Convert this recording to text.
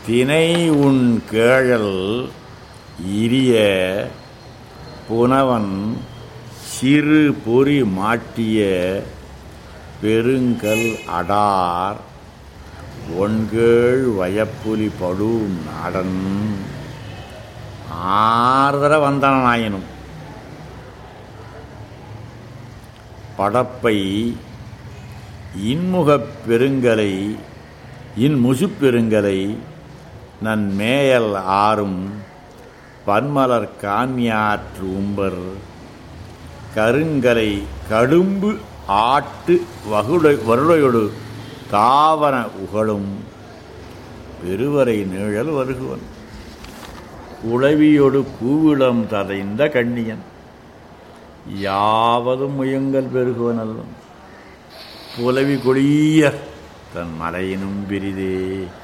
தினை உன் கேழல் இரிய புனவன் சிறு பொறி மாட்டிய பெருங்கல் அடார் ஒன்கேழ் வயப்புலி படும் நாடன் ஆறுதர வந்தனாயினும் படப்பை இன்முகப் பெருங்கலை இன்முசுப் பெருங்கலை நன் மேயல் ஆறும் பன்மலர் கான்யாற்று உம்பர் கருங்கலை கடும்பு ஆட்டு வகுடை வருடையொடு தாவன உகழும் பெருவரை நிழல் வருகுவன் குளவியொடு கூவிடம் ததைந்த கண்ணியன் யாவதும் முயங்கல் பெருகுவன் அல்லன் புலவி கொடிய தன் மலையினும் பிரிதே